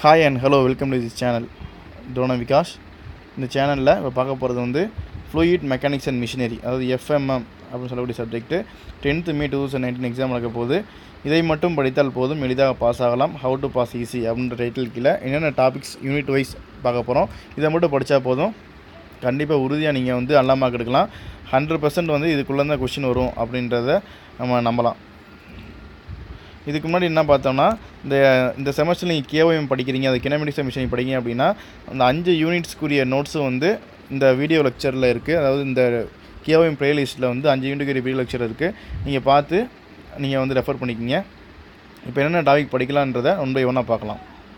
hi and hello welcome to this channel Drona Vikash இந்த சேனலில் இப்போ பார்க்க போகிறது வந்து ஃப்ளூயிட் மெக்கானிக்ஸ் அண்ட் மிஷினரி அதாவது எஃப்எம்எம் அப்படின்னு சொல்லக்கூடிய subject tenth May two thousand nineteen exam நடக்க போகுது இதை மட்டும் படித்தால் போதும் எளிதாக பாஸ் ஆகலாம் ஹவு டு பாஸ் ஈஸி அப்படின்ற டைட்டில் கீழே என்னென்ன டாபிக்ஸ் யூனிட் வைஸ் பார்க்க போகிறோம் இதை மட்டும் படித்தா போதும் கண்டிப்பாக உறுதியாக நீங்கள் வந்து அல்ல மார்க் எடுக்கலாம் ஹண்ட்ரட் பர்சன்ட் வந்து இதுக்குள்ளே தான் கொஷின் வரும் அப்படின்றத நம்ம நம்பலாம் இதுக்கு முன்னாடி என்ன பார்த்தோம்னா இந்த இந்த செமஸ்டர் நீங்கள் கேஓஎம் படிக்கிறீங்க அது கினமெடிக்ஸ் மிஷின் படிக்கிறீங்க அப்படின்னா அந்த அஞ்சு யூனிட்ஸ்க்குரிய நோட்ஸும் வந்து இந்த வீடியோ லெக்சரில் இருக்குது அதாவது இந்த கேஓஎம் ப்ளேலிஸ்ட்டில் வந்து அஞ்சு யூனிட்டுக்குரிய வீடியோ லெக்சர் இருக்குது நீங்கள் பார்த்து நீங்கள் வந்து ரெஃபர் பண்ணிக்கிங்க இப்போ என்னென்ன டாபிக் படிக்கலான்றதை ஒன் பை ஒன்னாக பார்க்கலாம்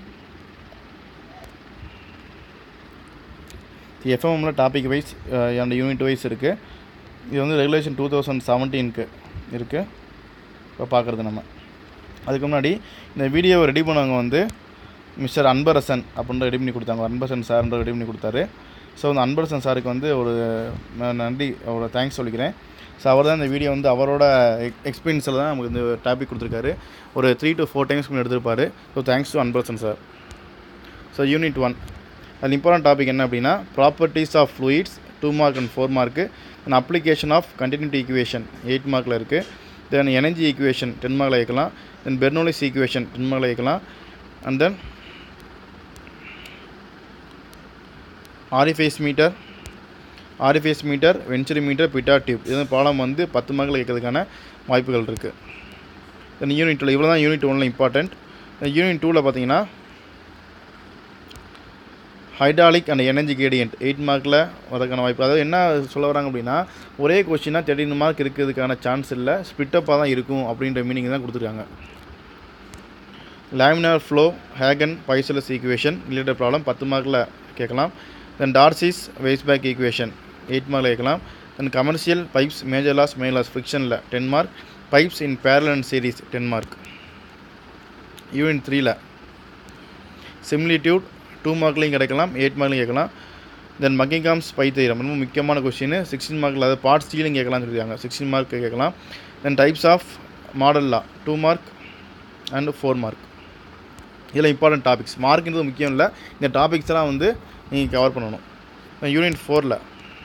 எஃப்எம்மில் டாபிக் வைஸ் அந்த யூனிட் வைஸ் இருக்குது இது வந்து ரெகுலேஷன் டூ தௌசண்ட் செவன்டீனுக்கு இருக்குது இப்போ பார்க்குறது நம்ம அதுக்கு முன்னாடி இந்த வீடியோவை ரெடி பண்ணவங்க வந்து மிஸ்டர் அன்பரசன் அப்படின்ற ரெடி பண்ணி கொடுத்தாங்க அன்பரசன் சார்ன்ற ரெடி பண்ணி கொடுத்தாரு ஸோ அந்த அன்பரசன் சாருக்கு வந்து ஒரு ந- நன்றி ஒரு தேங்க்ஸ் சொல்லிக்கிறேன் ஸோ அவர் தான் இந்த வீடியோ வந்து அவரோட எக்ஸ்பீரியன்ஸில் தான் நமக்கு இந்த டாபிக் கொடுத்துருக்காரு ஒரு த்ரீ டு ஃபோர் டைம்ஸ் எடுத்திருப்பாரு so thanks to Anbarasan sir so unit one அது இம்பார்ட்டன்ட் டாபிக் என்ன அப்படின்னா properties of fluids two mark and four mark and application of continuity equation eight மார்க்கில் இருக்குது தென் எனர்ஜி ஈக்குவேஷன் டென் மார்க்கில் வைக்கலாம் தென் பெர்னோலிஸ் ஈக்குவேஷன் டென் மார்க்கில் வைக்கலாம் and then orifice meter orifice meter venturi meter pitot tube இது problem வந்து பத்து மார்க்கில் கேட்கறதுக்கான வாய்ப்புகள் இருக்குது தென் யூனிட் டூவில் இவ்வளோ தான் யூனிட் ஒன்றில் இம்பார்ட்டண்ட் யூனிட் டூவில் பார்த்தீங்கன்னா hydraulic and energy gradient eight மார்க்கில் வரதுக்கான வாய்ப்பு அதாவது என்ன சொல்ல வராங்க அப்படின்னா ஒரே கொஸ்டினாக தேர்ட்டின் மார்க் இருக்கிறதுக்கான சான்ஸ் இல்லை ஸ்பிட்டப்பாக தான் இருக்கும் அப்படின்ற மீனிங் தான் கொடுத்துருக்காங்க laminar flow Hagen Poiseuille equation related problem பத்து மார்க்கில் கேட்கலாம் then Darcy Weisbach equation eight மார்க்கில் கேட்கலாம் then commercial pipes major loss main loss ஃபிக்ஷனில் ten mark pipes in parallel series ten mark unit த்ரீல சிம்லிடியூட் டூ மார்க்லையும் கிடைக்கலாம் எயிட் மார்க்லையும் கேட்கலாம் தென் மக்கிங்காம்ஸ் பை தீரம் ரொம்ப முக்கியமான கொஸ்டின் சிக்ஸ்டீன் மார்க்கில் அதாவது பார்ட் ஸ்டீலும் கேட்கலாம்னு சொல்லியிருக்காங்க சிக்ஸ்டீன் மார்க் கேட்கலாம் then types of model law two mark and four mark இதில் இம்பார்ட்டன்ட் டாபிக்ஸ் மார்க்ன்றது முக்கியம் இல்லை இந்த டாபிக்ஸ் எல்லாம் வந்து நீங்கள் கவர் பண்ணணும் யூனிட் ஃபோரில்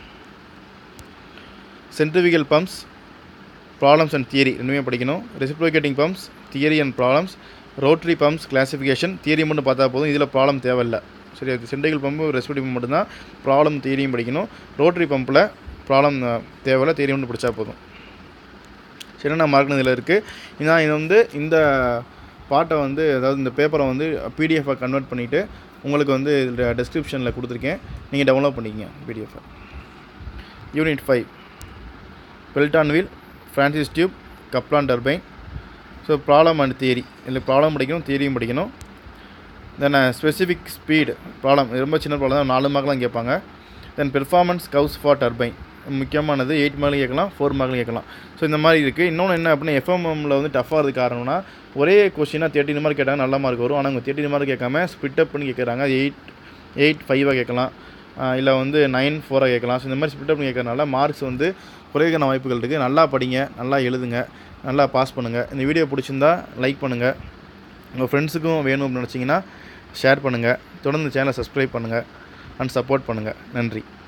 centrifugal pumps problems and theory ரெண்டுமே படிக்கணும் reciprocating pumps theory and problems rotary pumps classification theory மட்டும் பார்த்தா போதும் இதில் ப்ராப்ளம் தேவையில்லை சரி அது சென்ட்ரிகல் பம்பு ரெசிப்ரோகேட்டிங் பம்ப் மட்டும்தான் ப்ராப்ளம் தியரியும் படிக்கணும் ரோட்டரி பம்பில் ப்ராப்ளம் தேவையில்லை தியரி மட்டும் படித்தா போதும் சரி என்ன மார்க்னு இதில் இருக்குது நான் இது வந்து இந்த பாட்டை வந்து அதாவது இந்த பேப்பரை வந்து பிடிஎஃபாக கன்வெர்ட் பண்ணிவிட்டு உங்களுக்கு வந்து இதில் டெஸ்கிரிப்ஷனில் கொடுத்துருக்கேன் நீங்கள் டவுன்லோட் பண்ணிக்கங்க பிடிஎஃபை unit five Pelton wheel Francis tube Kaplan turbine so problem and theory இதில் ப்ராப்ளம் படிக்கணும் தியரியும் படிக்கணும் தென் ஸ்பெசிஃபிக் ஸ்பீடு ப்ராப்ளம் ரொம்ப சின்ன ப்ராப்ளம் தான் நாலு மார்க்லாம் கேட்பாங்க then performance curves for turbine முக்கியமானது எயிட் மார்க்லையும் கேட்கலாம் ஃபோர் மார்க்லையும் கேட்கலாம் ஸோ இந்த மாதிரி இருக்குது இன்னொன்று என்ன அப்படின்னா எஃப்எம்எம்மில் வந்து டஃப்பாக இருக்கு காரணம்னா ஒரே கொஸ்டினாக தேர்ட்டின் மார்க் கேட்டாங்க நல்ல மார்க் வரும் ஆனால் அவங்க தேர்ட்டின் மார்க் கேட்காம ஸ்பிட் அப் பண்ணி கேட்குறாங்க எயிட் எயிட் ஃபைவாக கேட்கலாம் இல்லை வந்து நைன் ஃபோராக கேட்கலாம் ஸோ இந்த மாதிரி ஸ்பிட் அப் பண்ணி கேட்கறனால மார்க்ஸ் வந்து குறைக்கான வாய்ப்புகள் இருக்குது நல்லா படிங்க நல்லா எழுதுங்க நல்லா பாஸ் பண்ணுங்கள் இந்த வீடியோ பிடிச்சிருந்தா லைக் பண்ணுங்கள் உங்கள் ஃப்ரெண்ட்ஸுக்கும் வேணும் அப்படின்னு நினச்சிங்கன்னா ஷேர் பண்ணுங்கள் தொடர்ந்து சேனலை சப்ஸ்கிரைப் பண்ணுங்கள் அண்ட் சப்போர்ட் பண்ணுங்கள் நன்றி